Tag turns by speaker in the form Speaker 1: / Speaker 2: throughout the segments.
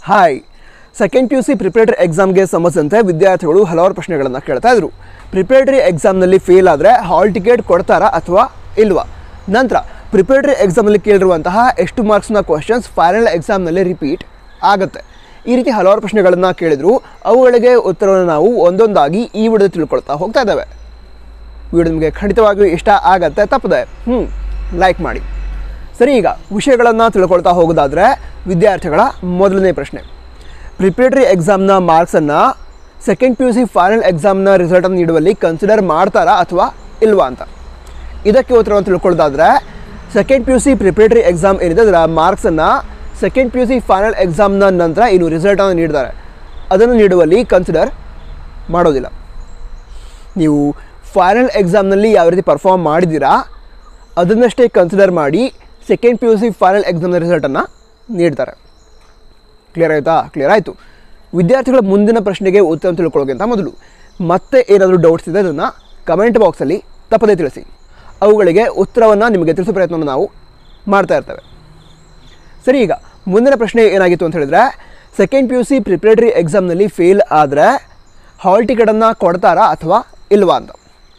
Speaker 1: hi second P U C preparatory ಎಕ್ಸಾಮ್ಗೆ ಸಂಬಂಧಿಸಿದಂತೆ ವಿದ್ಯಾರ್ಥಿಗಳು ಹಲವಾರು ಪ್ರಶ್ನೆಗಳನ್ನು ಕೇಳ್ತಾ ಇದ್ರು ಪ್ರಿಪರೇಟರಿ ಎಕ್ಸಾಮ್ನಲ್ಲಿ ಫೇಲ್ ಆದರೆ ಹಾಲ್ ಟಿಕೆಟ್ ಕೊಡ್ತಾರಾ ಅಥವಾ ಇಲ್ವಾ ನಂತರ ಪ್ರಿಪರೇಟರಿ ಎಕ್ಸಾಮಲ್ಲಿ ಕೇಳಿರುವಂತಹ ಎಷ್ಟು ಮಾರ್ಕ್ಸ್ನ ಕ್ವಶನ್ಸ್ ಫೈನಲ್ ಎಕ್ಸಾಮ್ನಲ್ಲಿ ರಿಪೀಟ್ ಆಗುತ್ತೆ ಈ ರೀತಿ ಹಲವಾರು ಪ್ರಶ್ನೆಗಳನ್ನು ಕೇಳಿದ್ರು ಅವುಗಳಿಗೆ ಉತ್ತರವನ್ನು ನಾವು ಒಂದೊಂದಾಗಿ ಈ ವಿಡಿಯೋ ತಿಳ್ಕೊಳ್ತಾ ಹೋಗ್ತಾ ಇದ್ದಾವೆ ವಿಡಿಯೋ ನಿಮಗೆ ಖಂಡಿತವಾಗಿಯೂ ಇಷ್ಟ ಆಗತ್ತೆ ತಪ್ಪದೆ ಹ್ಞೂ ಲೈಕ್ ಮಾಡಿ ಸರಿ ಈಗ ವಿಷಯಗಳನ್ನು ತಿಳ್ಕೊಳ್ತಾ ಹೋಗೋದಾದರೆ ವಿದ್ಯಾರ್ಥಿಗಳ ಮೊದಲನೇ ಪ್ರಶ್ನೆ ಪ್ರಿಪರೇಟರಿ ಎಕ್ಸಾಮ್ನ ಮಾರ್ಕ್ಸನ್ನು second P U C final ಎಕ್ಸಾಮ್ನ ರಿಸಲ್ಟನ್ನು ನೀಡುವಲ್ಲಿ ಕನ್ಸಿಡರ್ ಮಾಡ್ತಾರಾ ಅಥವಾ ಇಲ್ವಾ ಅಂತ ಇದಕ್ಕೆ ಉತ್ತರವನ್ನು ತಿಳ್ಕೊಳ್ಳೋದಾದರೆ second P U C preparatory exam ಏನಿದೆ ಅದರ ಮಾರ್ಕ್ಸನ್ನು second P U C final ಎಕ್ಸಾಮ್ನ ನಂತರ ಏನು ರಿಸಲ್ಟನ್ನು ನೀಡಿದ್ದಾರೆ ಅದನ್ನು ನೀಡುವಲ್ಲಿ ಕನ್ಸಿಡರ್ ಮಾಡೋದಿಲ್ಲ ನೀವು ಫೈನಲ್ ಎಕ್ಸಾಮ್ನಲ್ಲಿ ಯಾವ ರೀತಿ ಪರ್ಫಾರ್ಮ್ ಮಾಡಿದ್ದೀರಾ ಅದನ್ನಷ್ಟೇ ಕನ್ಸಿಡರ್ ಮಾಡಿ second P U C final ಎಕ್ಸಾಮ್ನ ರಿಸಲ್ಟನ್ನು ನೀಡ್ತಾರೆ ಕ್ಲಿಯರ್ ಆಯಿತಾ ಕ್ಲಿಯರ್ ಆಯಿತು ವಿದ್ಯಾರ್ಥಿಗಳ ಮುಂದಿನ ಪ್ರಶ್ನೆಗೆ ಉತ್ತರ ತಿಳ್ಕೊಳ್ಳೋಕ್ಕಿಂತ ಮೊದಲು ಮತ್ತೆ ಏನಾದರೂ ಡೌಟ್ಸ್ ಇದೆ ಅದನ್ನು ಕಮೆಂಟ್ ಬಾಕ್ಸಲ್ಲಿ ತಪ್ಪದೇ ತಿಳಿಸಿ ಅವುಗಳಿಗೆ ಉತ್ತರವನ್ನು ನಿಮಗೆ ತಿಳಿಸೋ ಪ್ರಯತ್ನವನ್ನು ನಾವು ಮಾಡ್ತಾ ಇರ್ತೇವೆ ಸರಿ ಈಗ ಮುಂದಿನ ಪ್ರಶ್ನೆ ಏನಾಗಿತ್ತು ಅಂತ ಹೇಳಿದ್ರೆ second P U C preparatory ಎಕ್ಸಾಮ್ನಲ್ಲಿ ಫೇಲ್ ಆದರೆ ಹಾಲ್ ಟಿಕೆಟನ್ನು ಕೊಡ್ತಾರಾ ಅಥವಾ ಇಲ್ವಾ ಅಂತ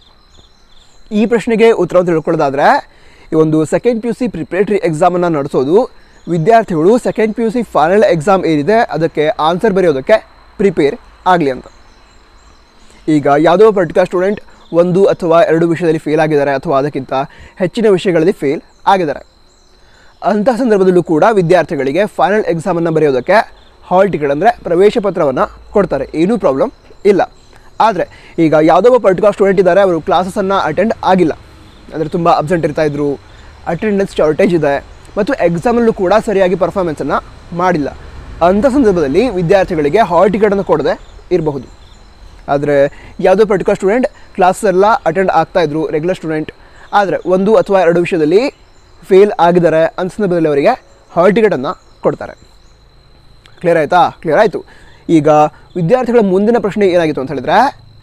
Speaker 1: ಈ ಪ್ರಶ್ನೆಗೆ ಉತ್ತರ ತಿಳ್ಕೊಳ್ಳೋದಾದರೆ ಈ ಒಂದು second P U C preparatory ಎಕ್ಸಾಮನ್ನು ನಡೆಸೋದು ವಿದ್ಯಾರ್ಥಿಗಳು second P U C final exam ಏನಿದೆ ಅದಕ್ಕೆ ಆನ್ಸರ್ ಬರೆಯೋದಕ್ಕೆ ಪ್ರಿಪೇರ್ ಆಗಲಿ ಅಂತ ಈಗ ಯಾವುದೋ ಪರ್ಟಿಕ್ಯುಲರ್ ಸ್ಟೂಡೆಂಟ್ ಒಂದು ಅಥವಾ ಎರಡು ವಿಷಯದಲ್ಲಿ ಫೇಲ್ ಆಗಿದ್ದಾರೆ ಅಥವಾ ಅದಕ್ಕಿಂತ ಹೆಚ್ಚಿನ ವಿಷಯಗಳಲ್ಲಿ ಫೇಲ್ ಆಗಿದ್ದಾರೆ ಅಂತಹ ಸಂದರ್ಭದಲ್ಲೂ ಕೂಡ ವಿದ್ಯಾರ್ಥಿಗಳಿಗೆ ಫೈನಲ್ ಎಕ್ಸಾಮನ್ನು ಬರೆಯೋದಕ್ಕೆ ಹಾಲ್ ಟಿಕೆಟ್ ಅಂದರೆ ಪ್ರವೇಶ ಪತ್ರವನ್ನು ಕೊಡ್ತಾರೆ ಏನೂ ಪ್ರಾಬ್ಲಮ್ ಇಲ್ಲ ಆದರೆ ಈಗ ಯಾವುದೋ ಒಬ್ಬ ಪರ್ಟಿಕ್ಯುಲರ್ ಸ್ಟೂಡೆಂಟ್ ಇದ್ದಾರೆ ಅವರು ಕ್ಲಾಸಸನ್ನು ಅಟೆಂಡ್ ಆಗಿಲ್ಲ ಅಂದರೆ ತುಂಬ ಅಬ್ಸೆಂಟ್ ಇರ್ತಾಯಿದ್ರು ಅಟೆಂಡೆನ್ಸ್ ಶಾರ್ಟೇಜ್ ಇದೆ ಮತ್ತು ಎಕ್ಸಾಮಲ್ಲೂ ಕೂಡ ಸರಿಯಾಗಿ ಪರ್ಫಾರ್ಮೆನ್ಸನ್ನು ಮಾಡಿಲ್ಲ ಅಂಥ ಸಂದರ್ಭದಲ್ಲಿ ವಿದ್ಯಾರ್ಥಿಗಳಿಗೆ ಹಾಲ್ ಟಿಕೆಟನ್ನು ಕೊಡದೆ ಇರಬಹುದು ಆದರೆ ಯಾವುದೋ ಪರ್ಟಿಕ್ಯುಲರ್ ಸ್ಟೂಡೆಂಟ್ ಕ್ಲಾಸ್ ಎಲ್ಲ ಅಟೆಂಡ್ ಆಗ್ತಾಯಿದ್ರು ರೆಗ್ಯುಲರ್ ಸ್ಟೂಡೆಂಟ್ ಆದರೆ ಒಂದು ಅಥವಾ ಎರಡು ವಿಷಯದಲ್ಲಿ ಫೇಲ್ ಆಗಿದ್ದಾರೆ ಅಂತ ಸಂದರ್ಭದಲ್ಲಿ ಅವರಿಗೆ ಹಾಲ್ ಟಿಕೆಟನ್ನು ಕೊಡ್ತಾರೆ ಕ್ಲಿಯರ್ ಆಯಿತಾ ಕ್ಲಿಯರ್ ಆಯಿತು ಈಗ ವಿದ್ಯಾರ್ಥಿಗಳ ಮುಂದಿನ ಪ್ರಶ್ನೆ ಏನಾಗಿತ್ತು ಅಂತ ಹೇಳಿದ್ರೆ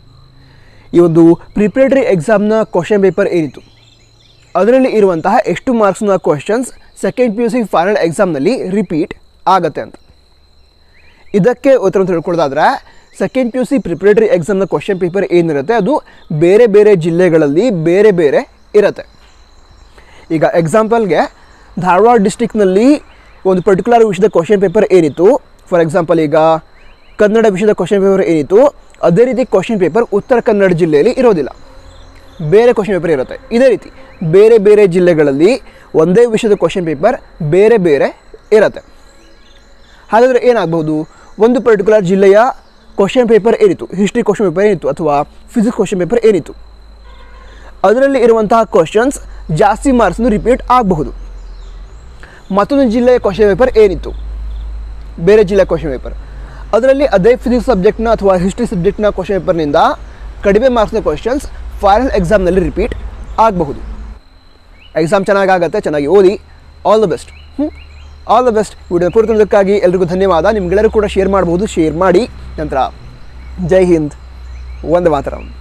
Speaker 1: ಈ ಒಂದು ಪ್ರಿಪರೇಟರಿ ಎಕ್ಸಾಮ್ನ ಕ್ವಶನ್ ಪೇಪರ್ ಏನಿತ್ತು ಅದರಲ್ಲಿ ಇರುವಂತಹ ಎಷ್ಟು ಮಾರ್ಕ್ಸ್ನ questions second P U C final ಎಕ್ಸಾಮ್ನಲ್ಲಿ ರಿಪೀಟ್ ಆಗತ್ತೆ ಅಂತ ಇದಕ್ಕೆ ಉತ್ತರ ತಿಳ್ಕೊಳ್ಳೋದಾದ್ರೆ second P U C preparatory ಎಕ್ಸಾಮ್ನ ಕ್ವಶನ್ ಪೇಪರ್ ಏನಿರುತ್ತೆ ಅದು ಬೇರೆ ಬೇರೆ ಜಿಲ್ಲೆಗಳಲ್ಲಿ ಬೇರೆ ಬೇರೆ ಇರುತ್ತೆ ಈಗ ಎಕ್ಸಾಂಪಲ್ಗೆ ಧಾರವಾಡ ಡಿಸ್ಟಿಕ್ನಲ್ಲಿ ಒಂದು ಪರ್ಟಿಕ್ಯುಲರ್ ವಿಷಯದ ಕ್ವಶನ್ ಪೇಪರ್ ಏನಿತ್ತು ಫಾರ್ ಎಕ್ಸಾಂಪಲ್ ಈಗ ಕನ್ನಡ ವಿಷಯದ ಕ್ವಶನ್ ಪೇಪರ್ ಏನಿತ್ತು ಅದೇ ರೀತಿ ಕ್ವಶನ್ ಪೇಪರ್ ಉತ್ತರ ಕನ್ನಡ ಜಿಲ್ಲೆಯಲ್ಲಿ ಇರೋದಿಲ್ಲ ಬೇರೆ ಕ್ವಶನ್ ಪೇಪರ್ ಇರುತ್ತೆ ಇದೇ ರೀತಿ ಬೇರೆ ಬೇರೆ ಜಿಲ್ಲೆಗಳಲ್ಲಿ ಒಂದೇ ವಿಷಯದ ಕ್ವಶನ್ ಪೇಪರ್ ಬೇರೆ ಬೇರೆ ಇರುತ್ತೆ ಹಾಗಾದರೆ ಏನಾಗಬಹುದು ಒಂದು ಪರ್ಟಿಕ್ಯುಲರ್ ಜಿಲ್ಲೆಯ ಕ್ವಶನ್ ಪೇಪರ್ ಏನಿತ್ತು ಹಿಸ್ಟ್ರಿ ಕ್ವಶನ್ ಪೇಪರ್ ಏನಿತ್ತು ಅಥವಾ ಫಿಸಿಕ್ಸ್ ಕ್ವಶನ್ ಪೇಪರ್ ಏನಿತ್ತು ಅದರಲ್ಲಿ ಇರುವಂತಹ ಕ್ವಶನ್ಸ್ ಜಾಸ್ತಿ ಮಾರ್ಕ್ಸ್ನು ರಿಪೀಟ್ ಆಗಬಹುದು ಮತ್ತೊಂದು ಜಿಲ್ಲೆಯ ಕ್ವಶನ್ ಪೇಪರ್ ಏನಿತ್ತು ಬೇರೆ ಜಿಲ್ಲೆಯ ಕ್ವಶನ್ ಪೇಪರ್ ಅದರಲ್ಲಿ ಅದೇ ಫಿಸಿಕ್ಸ್ ಸಬ್ಜೆಕ್ಟ್ನ ಅಥವಾ ಹಿಸ್ಟ್ರಿ ಸಬ್ಜೆಕ್ಟ್ನ ಕ್ವಶನ್ ಪೇಪರ್ನಿಂದ ಕಡಿಮೆ ಮಾರ್ಕ್ಸ್ನ ಕ್ವಶನ್ಸ್ ಫೈನಲ್ ಎಕ್ಸಾಮ್ನಲ್ಲಿ ರಿಪೀಟ್ ಆಗಬಹುದು ಎಕ್ಸಾಮ್ ಚೆನ್ನಾಗಾಗತ್ತೆ ಚೆನ್ನಾಗಿ ಓದಿ ಆಲ್ ದ ಬೆಸ್ಟ್ ಹ್ಞೂ ಆಲ್ ದ ಬೆಸ್ಟ್ ವಿಡಿಯೋ ಪೂರ್ತಿದ್ದಕ್ಕಾಗಿ ಎಲ್ರಿಗೂ ಧನ್ಯವಾದ ನಿಮ್ಗೆಲ್ಲರೂ ಕೂಡ ಶೇರ್ ಮಾಡ್ಬೋದು ಶೇರ್ ಮಾಡಿ ನಂತರ ಜೈ ಹಿಂದ್ ವಂದೇ ಮಾತರಂ